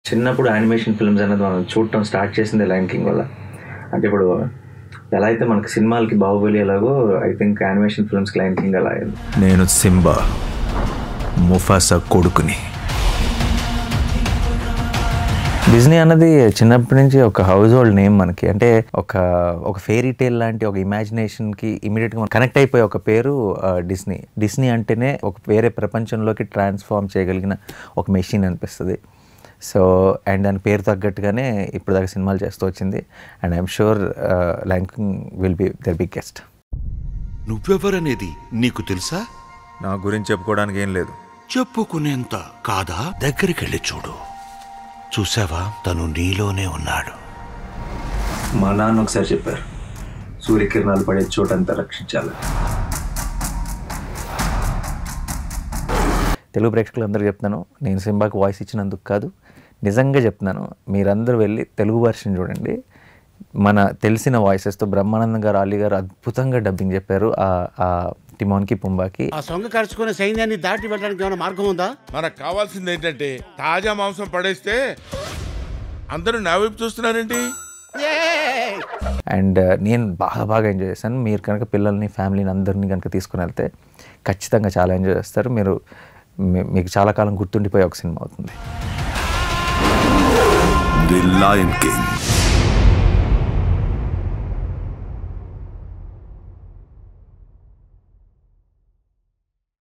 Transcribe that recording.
చిన్నప్పుడు animation films అనేది మనం చూడటం స్టార్ట్ చేసింది లైన్ కింగ్ వల్ల అంటే ఇప్పుడు ఎలా అయితే మనకి సినిమాలకి బాహుబలి ఎలాగో ఐ థింక్ యానిమేషన్ ఫిల్మ్స్కి లైన్ కింగ్ అలా అయింది నేను సింబా ముఫాసా కొడుకుని డిజ్నీ అన్నది చిన్నప్పటి నుంచి ఒక హౌస్ హోల్డ్ నేమ్ మనకి అంటే ఒక ఒక ఫేరీ టేల్ లాంటి ఒక ఇమాజినేషన్కి ఇమీడియట్గా కనెక్ట్ అయిపోయే ఒక పేరు ఆ, డిస్నీ డిస్నీ అంటేనే ఒక వేరే ప్రపంచంలోకి ట్రాన్స్ఫార్మ్ చేయగలిగిన ఒక మెషిన్ అనిపిస్తుంది సో అండ్ దాని పేరు తగ్గట్టుగానే ఇప్పుడు దాకా సినిమాలు చేస్తూ వచ్చింది and I'm sure lion will be the biggest నువ్వెవరనేది నీకు తెలుసా నా గురించి చెప్పుకోవడానికి ఏం లేదు చెప్పుకునేంత కాదా దగ్గరికెళ్ళి చూడు చూసావా తను నీలోనే ఉన్నాడు మా నాన్న ఒకసారి చెప్పారు సూర్యకిరణాలు పడే చోటంతా రక్షించాలి తెలుగు ప్రేక్షకులందరూ చెప్తున్నాను నేను సింబాకి వాయిస్ ఇచ్చినందుకు కాదు నిజంగా చెప్తున్నాను మీరందరూ వెళ్ళి తెలుగు వర్షన్ చూడండి మన తెలిసిన వాయిసెస్తో బ్రహ్మానందం గారు అలీ గారు అద్భుతంగా డబ్బింగ్ చెప్పారు ఆ- ఆ టిమోన్కి పుంబాకి ఆ సొంగ కరుచుకునే సైన్యాన్ని దాటి వెళ్ళడానికి ఏమైనా మార్గం ఉందా మనకు కావాల్సింది ఏంటంటే తాజా మాంసం పడేస్తే అందరూ నా వైపు చూస్తున్నారేంటి అండ్ నేను బాగా బాగా ఎంజాయ్ చేశాను మీరు కనుక పిల్లల్ని ఫ్యామిలీని అందరినీ కనుక తీసుకుని వెళ్తే ఖచ్చితంగా చాలా ఎంజాయ్ చేస్తారు మీరు మీ- మీకు చాలా కాలం గుర్తుండిపోయే ఒక సినిమా అవుతుంది ది లయన్ కింగ్